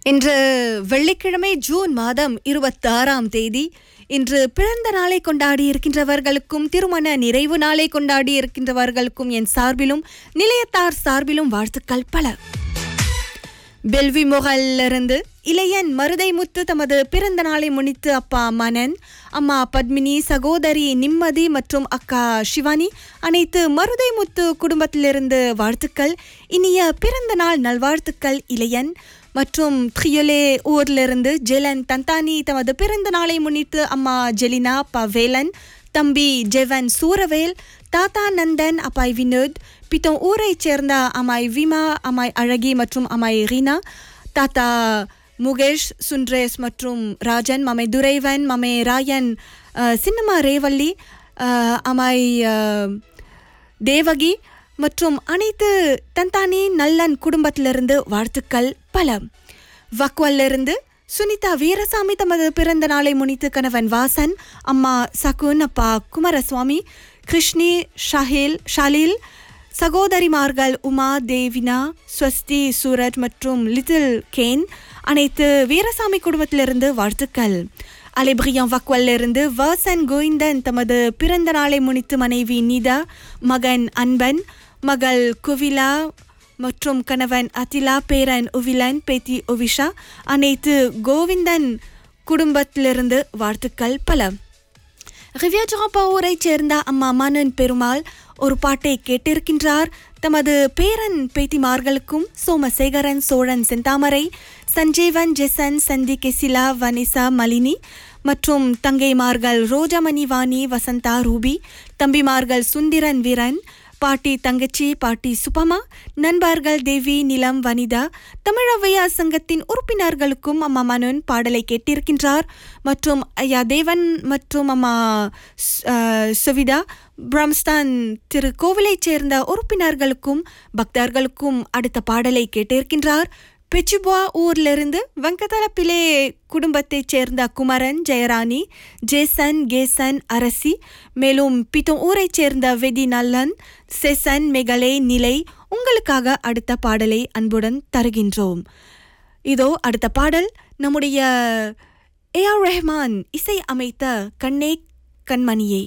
இன்று வெள்ளிக்கிழமை ஜூன் மாதம் இருபத்தாறாம் தேதி இன்று பிறந்த நாளை கொண்டாடி இருக்கின்றவர்களுக்கும் திருமண நிறைவு நாளை கொண்டாடி இருக்கின்றவர்களுக்கும் என் சார்பிலும் நிலையத்தார் சார்பிலும் வாழ்த்துக்கள் பல பெல்வி இருந்து இளையன் மருதைமுத்து தமது பிறந்த நாளை முன்னிட்டு அப்பா மனன் அம்மா பத்மினி சகோதரி நிம்மதி மற்றும் அக்கா சிவானி அனைத்து மருதைமுத்து குடும்பத்திலிருந்து வாழ்த்துக்கள் இனிய பிறந்த நாள் நல்வாழ்த்துக்கள் இளையன் மற்றும் த்ரியுலே ஊரிலிருந்து ஜெலன் தந்தானி தமது பிறந்த நாளை முன்னிட்டு அம்மா ஜெலினா அப்பா வேலன் தம்பி ஜெவன் சூரவேல் தாத்தா நந்தன் அப்பாய் வினோத் பித்தம் ஊரைச் சேர்ந்த அம்மாய் விமா அம்மாய் அழகி மற்றும் அம்மாய் ரீனா தாத்தா முகேஷ் சுண்ட்ரேஸ் மற்றும் ராஜன் மமை துரைவன் மமை ராயன் அஹ், சின்னம்மா ரேவல்லி அஹ், அம்மாய் அஹ், தேவகி மற்றும் அனைத்து தந்தானி நல்லன் குடும்பத்திலிருந்து வாழ்த்துக்கள் பல வக்வல்லிருந்து சுனிதா வீரசாமி தமது பிறந்த நாளை முன்னிட்டு கணவன் வாசன் அம்மா சகுன் அப்பா குமாரசுவாமி கிருஷ்ணி ஷாஹில் ஷாலில் சகோதரிமார்கள் உமா தேவினா ஸ்வஸ்தி சூரஜ் மற்றும் லிட்டில் கேன் அனைத்து வீரசாமி குடும்பத்திலிருந்து வாழ்த்துக்கள் அலிபிரியம் வக்வல்லிருந்து வர்சன் கோவிந்தன் தமது பிறந்த நாளை முன்னிட்டு மனைவி நிதா மகன் அன்பன் மகள் குவிலா மற்றும் கணவன் அத்திலா பேரன் உவிலன் பேத்தி ஒவிஷா அனைத்து கோவிந்தன் குடும்பத்திலிருந்து வாழ்த்துக்கள் பல ரிவ்யாஜாப்பா ஊரைச் சேர்ந்த அம்மா மனன் பெருமாள் ஒரு பாட்டை கேட்டிருக்கின்றார் தமது பேரன் பேத்திமார்களுக்கும் சோமசேகரன் சோழன் செந்தாமரை சஞ்சீவன் ஜெசன் சந்தி கெசிலா வனிசா மலினி மற்றும் தங்கைமார்கள் ரோஜாமணி வாணி வசந்தா ரூபி தம்பிமார்கள் சுந்திரன் வீரன் பாட்டி தங்கச்சி பாட்டி சுபமா நண்பர்கள் தேவி நிலம் வனிதா தமிழவையா சங்கத்தின் உறுப்பினர்களுக்கும் அம்மா மனோன் பாடலை கேட்டிருக்கின்றார் மற்றும் ஐயா தேவன் மற்றும் அம்மா ஸ்- அஹ், சுவிதா பிரம்ஸ்தான் திரு கோவிலைச் சேர்ந்த உறுப்பினர்களுக்கும் பக்தர்களுக்கும் அடுத்த பாடலை கேட்டிருக்கின்றார் பெச்சுபுவா ஊர்லிருந்து வெங்கதல பிலே குடும்பத்தைச் சேர்ந்த குமரன் ஜெயராணி ஜேசன் கேசன் அரசி மேலும் பித்தம் ஊரைச் சேர்ந்த வெதி நல்லன் செசன் மெகலே நிலை உங்களுக்காக அடுத்த பாடலை அன்புடன் தருகின்றோம் இதோ அடுத்த பாடல் நம்முடைய ஏ ஆர் ரெஹ்மான் இசை அமைத்த கண்ணே கண்மணியே